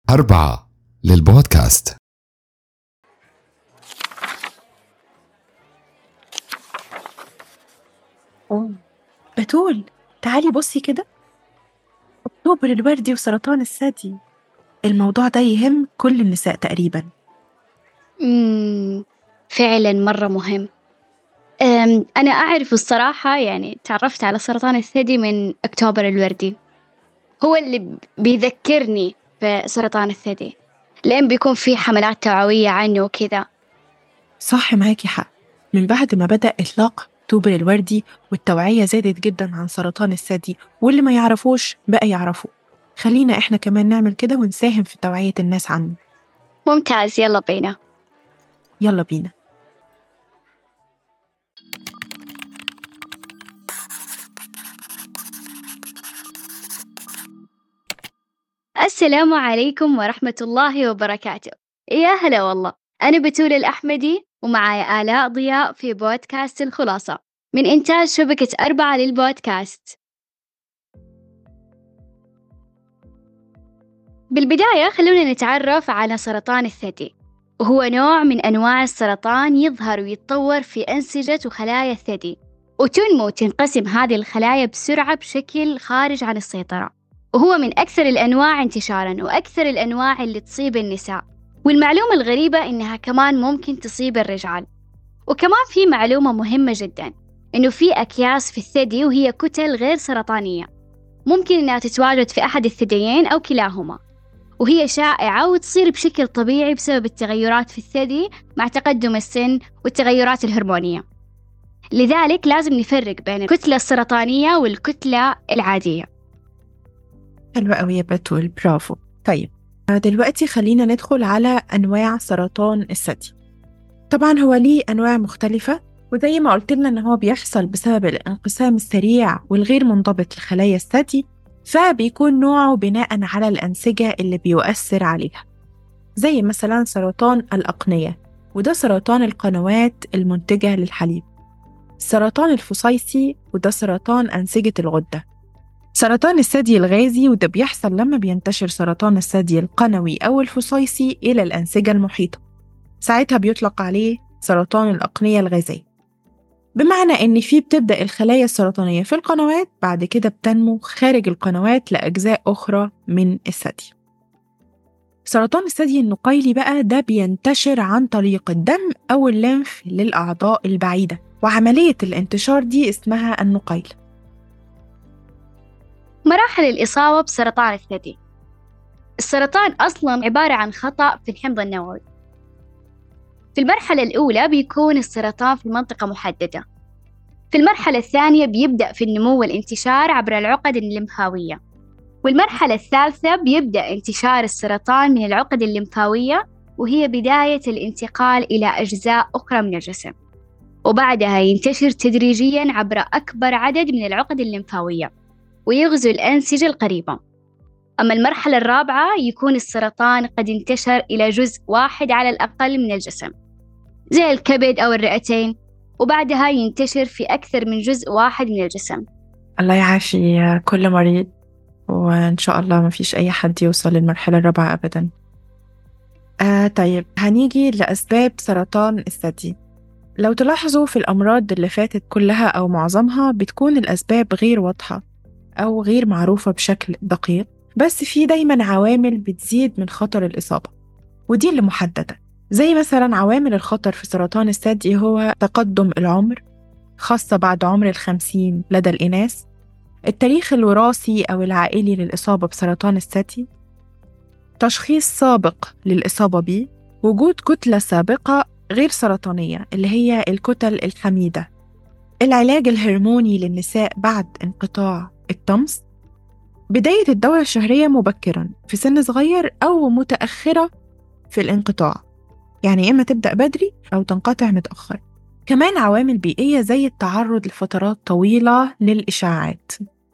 أربعة للبودكاست أوه. بتول تعالي بصي كده أكتوبر الوردي وسرطان الثدي الموضوع ده يهم كل النساء تقريبا مم. فعلا مرة مهم أم، أنا أعرف الصراحة يعني تعرفت على سرطان الثدي من أكتوبر الوردي هو اللي ب- بيذكرني بسرطان الثدي لأن بيكون في حملات توعوية عنه وكذا صح معاكي حق من بعد ما بدأ إطلاق أكتوبر الوردي والتوعية زادت جدا عن سرطان الثدي واللي ما يعرفوش بقى يعرفوا خلينا إحنا كمان نعمل كده ونساهم في توعية الناس عنه ممتاز يلا بينا يلا بينا السلام عليكم ورحمة الله وبركاته يا هلا والله أنا بتول الأحمدي ومعاي آلاء ضياء في بودكاست الخلاصة من إنتاج شبكة أربعة للبودكاست بالبداية خلونا نتعرف على سرطان الثدي وهو نوع من أنواع السرطان يظهر ويتطور في أنسجة وخلايا الثدي وتنمو وتنقسم هذه الخلايا بسرعة بشكل خارج عن السيطرة وهو من أكثر الأنواع انتشاراً وأكثر الأنواع اللي تصيب النساء والمعلومة الغريبة إنها كمان ممكن تصيب الرجال وكمان في معلومة مهمة جداً إنه في أكياس في الثدي وهي كتل غير سرطانية ممكن إنها تتواجد في أحد الثديين أو كلاهما وهي شائعة وتصير بشكل طبيعي بسبب التغيرات في الثدي مع تقدم السن والتغيرات الهرمونية لذلك لازم نفرق بين الكتلة السرطانية والكتلة العادية حلوة قوي يا بتول برافو طيب آه، دلوقتي خلينا ندخل على أنواع سرطان الثدي طبعا هو ليه أنواع مختلفة وزي ما قلت لنا إن هو بيحصل بسبب الانقسام السريع والغير منضبط لخلايا الثدي فبيكون نوعه بناء على الأنسجة اللي بيؤثر عليها زي مثلا سرطان الأقنية وده سرطان القنوات المنتجة للحليب سرطان الفصيصي وده سرطان أنسجة الغدة سرطان الثدي الغازي وده بيحصل لما بينتشر سرطان الثدي القنوي أو الفصيصي إلى الأنسجة المحيطة ساعتها بيطلق عليه سرطان الأقنية الغازية بمعنى إن فيه بتبدأ الخلايا السرطانية في القنوات بعد كده بتنمو خارج القنوات لأجزاء أخرى من الثدي سرطان الثدي النقيلي بقى ده بينتشر عن طريق الدم أو الليمف للأعضاء البعيدة وعملية الانتشار دي اسمها النقيل مراحل الإصابة بسرطان الثدي السرطان أصلا عبارة عن خطأ في الحمض النووي في المرحلة الأولى بيكون السرطان في منطقة محددة في المرحلة الثانية بيبدأ في النمو والانتشار عبر العقد الليمفاوية والمرحلة الثالثة بيبدأ انتشار السرطان من العقد الليمفاوية وهي بداية الانتقال إلى أجزاء أخرى من الجسم وبعدها ينتشر تدريجيا عبر أكبر عدد من العقد الليمفاوية ويغزو الأنسجة القريبة أما المرحلة الرابعة يكون السرطان قد انتشر إلى جزء واحد على الأقل من الجسم زي الكبد أو الرئتين وبعدها ينتشر في أكثر من جزء واحد من الجسم الله يعافي كل مريض وإن شاء الله ما فيش أي حد يوصل للمرحلة الرابعة أبدا آه طيب هنيجي لأسباب سرطان الثدي لو تلاحظوا في الأمراض اللي فاتت كلها أو معظمها بتكون الأسباب غير واضحة أو غير معروفة بشكل دقيق بس في دايما عوامل بتزيد من خطر الإصابة ودي اللي محددة زي مثلا عوامل الخطر في سرطان الثدي هو تقدم العمر خاصة بعد عمر الخمسين لدى الإناث التاريخ الوراثي أو العائلي للإصابة بسرطان الثدي تشخيص سابق للإصابة به وجود كتلة سابقة غير سرطانية اللي هي الكتل الحميدة العلاج الهرموني للنساء بعد انقطاع الطمس بداية الدورة الشهرية مبكرا في سن صغير أو متأخرة في الانقطاع يعني إما تبدأ بدري أو تنقطع متأخر كمان عوامل بيئية زي التعرض لفترات طويلة للإشاعات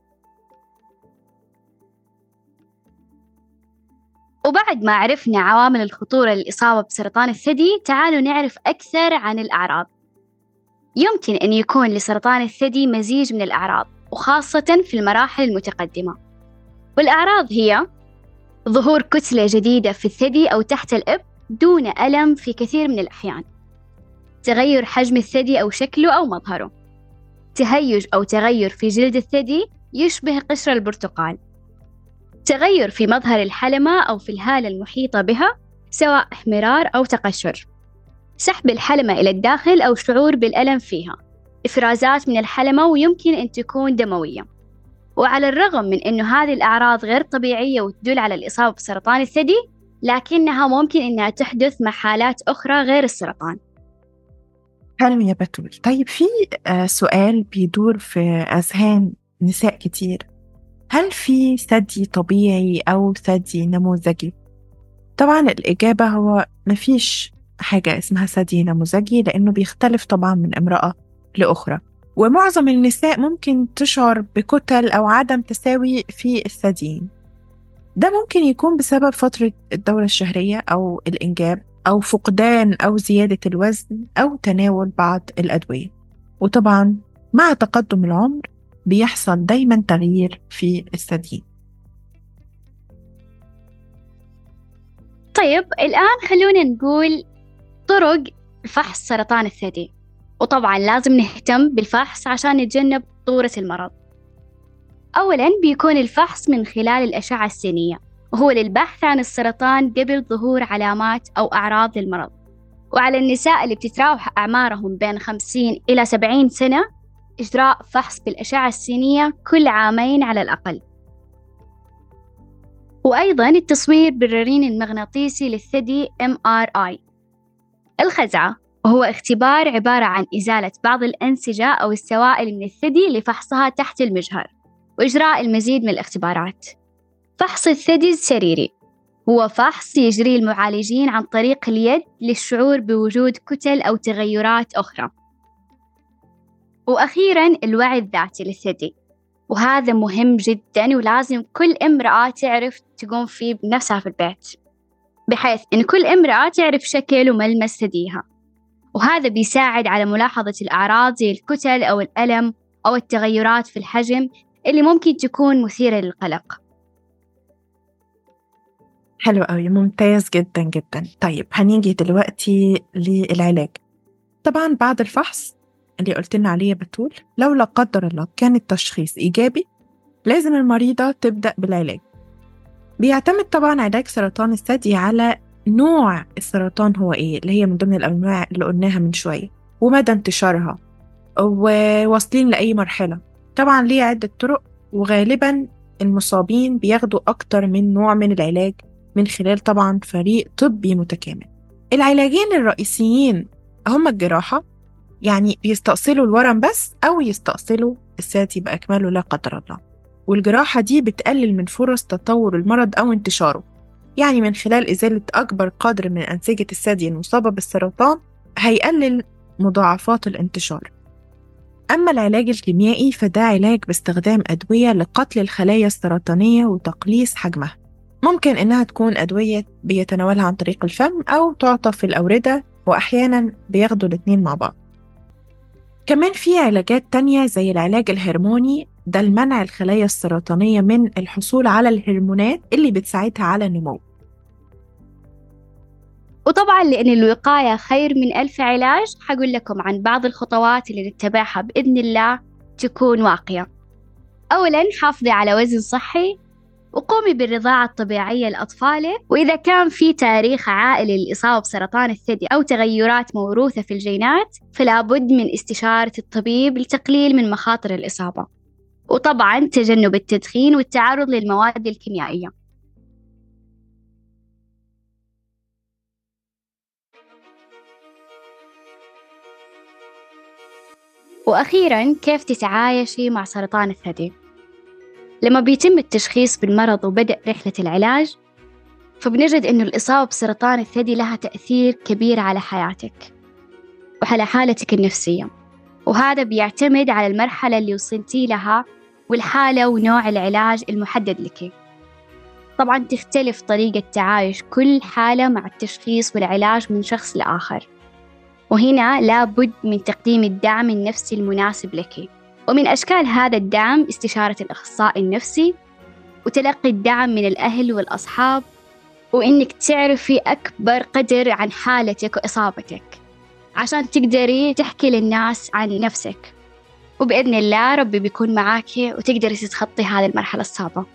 وبعد ما عرفنا عوامل الخطورة للإصابة بسرطان الثدي تعالوا نعرف أكثر عن الأعراض يمكن أن يكون لسرطان الثدي مزيج من الأعراض وخاصة في المراحل المتقدمة والأعراض هي ظهور كتلة جديدة في الثدي أو تحت الإب دون ألم في كثير من الأحيان تغير حجم الثدي أو شكله أو مظهره تهيج أو تغير في جلد الثدي يشبه قشر البرتقال تغير في مظهر الحلمة أو في الهالة المحيطة بها سواء احمرار أو تقشر سحب الحلمة إلى الداخل أو شعور بالألم فيها إفرازات من الحلمة ويمكن أن تكون دموية وعلى الرغم من أنه هذه الأعراض غير طبيعية وتدل على الإصابة بسرطان الثدي لكنها ممكن أنها تحدث مع حالات أخرى غير السرطان حلو يا بتول طيب في آه، سؤال بيدور في أذهان نساء كتير هل في ثدي طبيعي أو ثدي نموذجي؟ طبعا الإجابة هو مفيش حاجة اسمها ثدي نموذجي لأنه بيختلف طبعا من امرأة لأخرى ومعظم النساء ممكن تشعر بكتل أو عدم تساوي في الثديين ده ممكن يكون بسبب فترة الدورة الشهرية أو الإنجاب أو فقدان أو زيادة الوزن أو تناول بعض الأدوية وطبعا مع تقدم العمر بيحصل دايما تغيير في الثديين طيب الآن خلونا نقول طرق فحص سرطان الثدي وطبعا لازم نهتم بالفحص عشان نتجنب خطورة المرض أولا بيكون الفحص من خلال الأشعة السينية وهو للبحث عن السرطان قبل ظهور علامات أو أعراض للمرض وعلى النساء اللي بتتراوح أعمارهم بين 50 إلى 70 سنة إجراء فحص بالأشعة السينية كل عامين على الأقل وأيضا التصوير بالرنين المغناطيسي للثدي MRI الخزعة وهو اختبار عبارة عن إزالة بعض الأنسجة أو السوائل من الثدي لفحصها تحت المجهر وإجراء المزيد من الاختبارات فحص الثدي السريري هو فحص يجريه المعالجين عن طريق اليد للشعور بوجود كتل أو تغيرات أخرى وأخيرا الوعي الذاتي للثدي وهذا مهم جدا ولازم كل امرأة تعرف تقوم فيه بنفسها في البيت بحيث إن كل امرأة تعرف شكل وملمس ثديها وهذا بيساعد على ملاحظة الأعراض زي الكتل أو الألم أو التغيرات في الحجم اللي ممكن تكون مثيرة للقلق حلو قوي ممتاز جدا جدا طيب هنيجي دلوقتي للعلاج طبعا بعد الفحص اللي قلت لنا عليه يا بتول لو لا قدر الله كان التشخيص إيجابي لازم المريضة تبدأ بالعلاج بيعتمد طبعا علاج سرطان الثدي على نوع السرطان هو إيه اللي هي من ضمن الأنواع اللي قلناها من شوية ومدى انتشارها وواصلين لأي مرحلة طبعا ليه عدة طرق وغالبا المصابين بياخدوا أكتر من نوع من العلاج من خلال طبعا فريق طبي متكامل العلاجين الرئيسيين هم الجراحة يعني بيستأصلوا الورم بس أو يستأصلوا الثدي بأكمله لا قدر الله والجراحة دي بتقلل من فرص تطور المرض أو انتشاره يعني من خلال إزالة أكبر قدر من أنسجة الثدي المصابة بالسرطان هيقلل مضاعفات الانتشار أما العلاج الكيميائي فده علاج باستخدام أدوية لقتل الخلايا السرطانية وتقليص حجمها ممكن إنها تكون أدوية بيتناولها عن طريق الفم أو تعطى في الأوردة وأحيانا بياخدوا الاتنين مع بعض كمان في علاجات تانية زي العلاج الهرموني ده لمنع الخلايا السرطانية من الحصول على الهرمونات اللي بتساعدها على النمو وطبعا لأن الوقاية خير من ألف علاج حقول لكم عن بعض الخطوات اللي نتبعها بإذن الله تكون واقية أولا حافظي على وزن صحي وقومي بالرضاعة الطبيعية لأطفالك وإذا كان في تاريخ عائلي للإصابة بسرطان الثدي أو تغيرات موروثة في الجينات فلا بد من استشارة الطبيب لتقليل من مخاطر الإصابة وطبعا تجنب التدخين والتعرض للمواد الكيميائية وأخيرا كيف تتعايشي مع سرطان الثدي لما بيتم التشخيص بالمرض وبدأ رحلة العلاج فبنجد أن الإصابة بسرطان الثدي لها تأثير كبير على حياتك وعلى حالتك النفسية وهذا بيعتمد على المرحلة اللي وصلتي لها والحالة ونوع العلاج المحدد لك طبعا تختلف طريقة تعايش كل حالة مع التشخيص والعلاج من شخص لآخر وهنا لابد من تقديم الدعم النفسي المناسب لك ومن أشكال هذا الدعم استشارة الأخصائي النفسي وتلقي الدعم من الأهل والأصحاب وإنك تعرفي أكبر قدر عن حالتك وإصابتك عشان تقدري تحكي للناس عن نفسك وبإذن الله ربي بيكون معاكي وتقدري تتخطي هذه المرحلة الصعبة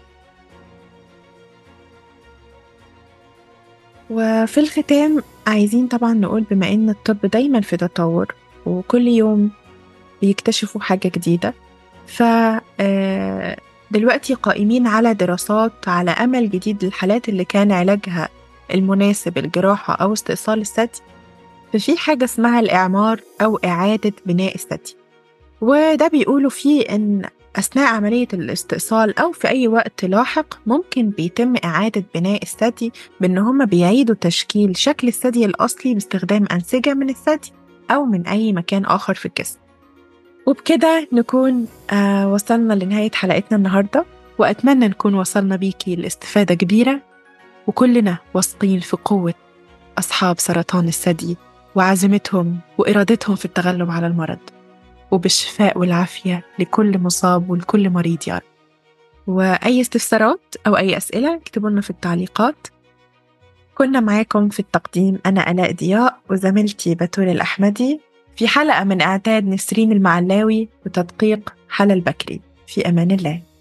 وفي الختام عايزين طبعا نقول بما إن الطب دايما في تطور وكل يوم بيكتشفوا حاجة جديدة ف آه، دلوقتي قائمين على دراسات على أمل جديد للحالات اللي كان علاجها المناسب الجراحة أو استئصال الثدي ففي حاجة اسمها الإعمار أو إعادة بناء الثدي وده بيقولوا فيه إن أثناء عملية الاستئصال أو في أي وقت لاحق ممكن بيتم إعادة بناء الثدي بإن هما بيعيدوا تشكيل شكل الثدي الأصلي باستخدام أنسجة من الثدي أو من أي مكان آخر في الجسم وبكده نكون آه وصلنا لنهاية حلقتنا النهاردة وأتمنى نكون وصلنا بيكي لاستفادة كبيرة وكلنا واثقين في قوة أصحاب سرطان الثدي وعزيمتهم وإرادتهم في التغلب على المرض وبالشفاء والعافية لكل مصاب ولكل مريض يا رب وأي استفسارات أو أي أسئلة اكتبوا لنا في التعليقات كنا معاكم في التقديم أنا ألاء ضياء وزميلتي بتول الأحمدي في حلقة من إعداد نسرين المعلاوي وتدقيق حلا البكري في أمان الله